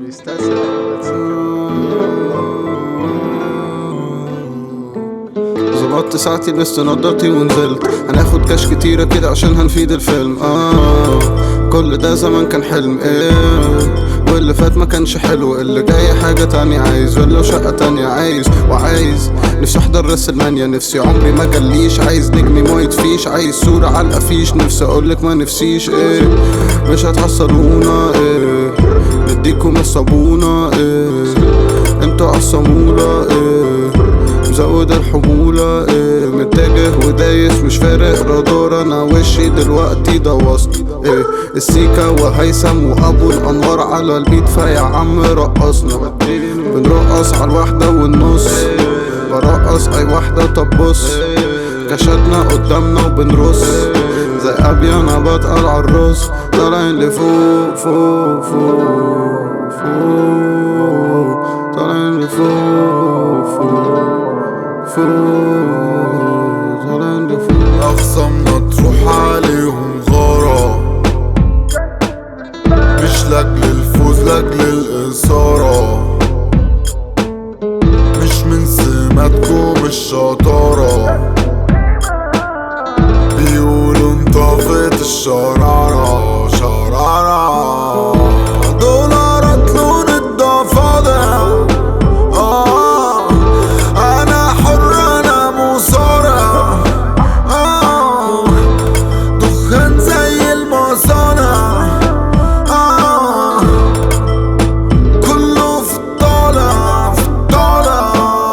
ظبطت ساعتي لبست نضارتي ونزلت هناخد كاش كتيرة كده عشان هنفيد الفيلم آه كل ده زمان كان حلم ايه واللي فات ما كانش حلو اللي جاي حاجة تانية عايز ولا شقة تانية عايز وعايز نفسي احضر رسلمانيا نفسي عمري ما جليش عايز نجمي ما يطفيش عايز صورة على الافيش نفسي اقولك ما نفسيش ايه مش هتحصلونا ايه نديكم الصابونة ايه انتوا عالصامولة ايه مزود الحمولة ايه متجه ودايس مش فارق رادار انا وشي دلوقتي ده وسط ايه السيكا وهيثم وابو الانوار على البيت فيا عم رقصنا بنرقص على الواحدة والنص برقص اي واحدة طب بص كشتنا قدامنا وبنرص زي ابي انا بتقل على الرص طالعين لفوق فوق فوق فوق طالعين لفوق فوق فوق طالعين لفوق أخصمنا تروح عليهم غارة مش لاجل الفوز لاجل الإثارة مش من سماتكم الشطارة بيقولوا انطفت الشرارة شرارة دولارات لون الضفادع آه أنا حر أنا مصارع آه دخان زي المصانع آه كله في الطالع في الطالع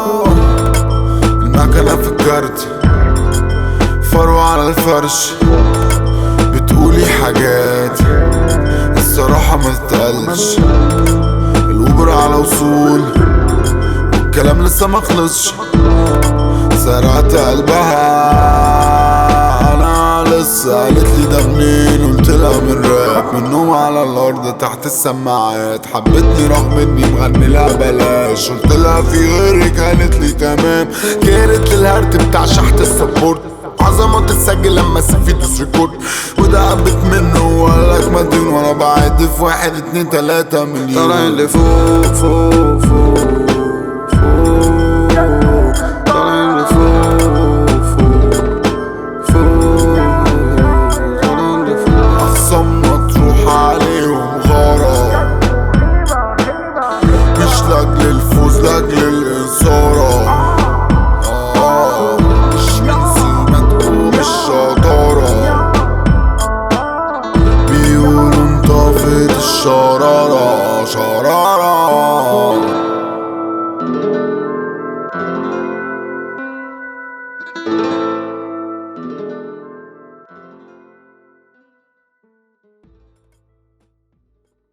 المكنة في الكارت فروة على الفرش بتقولي حاجات الصراحة ما تتقالش الأوبر على وصول والكلام لسه ما خلصش سرقت قلبها انا لسه قالت لي ده منين قلت لها من راب منهم على الارض تحت السماعات حبتني رغم اني مغني لها بلاش قلت لها في غيرك قالت لي تمام كانت الهرت بتاع شحت السبورت عظمة تتسجل لما في دوس ريكورد وده قبت منه وقالك مدين وانا بعد في واحد اتنين تلاتة مليون طالعين لفوق فوق فوق فوق طالعين لفوق فوق فوق طالعين لفوق أخصمنا تروح عليهم غارة مش لاجل الفوز لاجل الإثارة آه مش من سماتكم الشطارة بيقولوا انطفت الشرارة شرارة